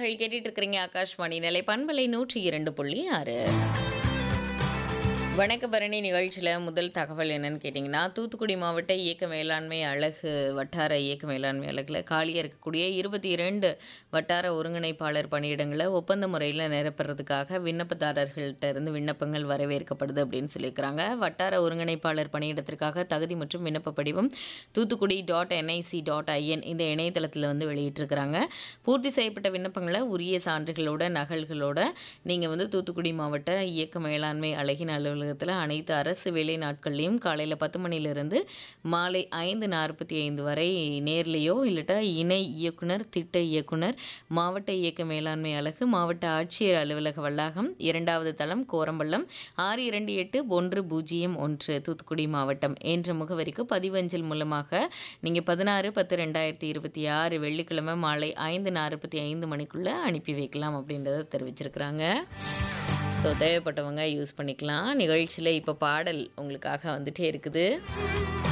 நேயர்கள் கேட்டுட்டு இருக்கிறீங்க ஆகாஷ்வாணி நிலை பண்பலை நூற்றி இரண்டு புள்ளி ஆறு வணக்க பரணி நிகழ்ச்சியில் முதல் தகவல் என்னன்னு கேட்டிங்கன்னா தூத்துக்குடி மாவட்ட இயக்க மேலாண்மை அழகு வட்டார இயக்க மேலாண்மை அழகில் காலியாக இருக்கக்கூடிய இருபத்தி இரண்டு வட்டார ஒருங்கிணைப்பாளர் பணியிடங்களை ஒப்பந்த முறையில் நிரப்புறதுக்காக விண்ணப்பதாரர்கள்ட்ட இருந்து விண்ணப்பங்கள் வரவேற்கப்படுது அப்படின்னு சொல்லியிருக்கிறாங்க வட்டார ஒருங்கிணைப்பாளர் பணியிடத்திற்காக தகுதி மற்றும் விண்ணப்ப படிவம் Thoothukudi dot NIC dot IN இந்த இணையதளத்தில் வந்து வெளியிட்டிருக்கிறாங்க பூர்த்தி செய்யப்பட்ட விண்ணப்பங்களை உரிய சான்றுகளோட நகல்களோட நீங்கள் வந்து தூத்துக்குடி மாவட்ட இயக்க மேலாண்மை அழகின் அலுவலகத்தில் அனைத்து அரசு வேலை நாட்கள்லையும் காலையில் பத்து மணிலிருந்து மாலை ஐந்து நாற்பத்தி ஐந்து வரை நேர்லேயோ இல்லட்டா இணை இயக்குனர் திட்ட இயக்குனர் மாவட்ட இயக்க மேலாண்மை அலகு மாவட்ட ஆட்சியர் அலுவலக வளாகம் இரண்டாவது தளம் கோரம்பள்ளம் ஆறு இரண்டு எட்டு ஒன்று பூஜ்ஜியம் ஒன்று தூத்துக்குடி மாவட்டம் என்ற முகவரிக்கு பதிவஞ்சல் மூலமாக நீங்கள் பதினாறு பத்து ரெண்டாயிரத்தி இருபத்தி ஆறு வெள்ளிக்கிழமை மாலை ஐந்து நாற்பத்தி ஐந்து மணிக்குள்ளே அனுப்பி வைக்கலாம் அப்படின்றத தெரிவிச்சிருக்கிறாங்க ஸோ தேவைப்பட்டவங்க யூஸ் பண்ணிக்கலாம் நிகழ்ச்சியில் இப்போ பாடல் உங்களுக்காக வந்துட்டே இருக்குது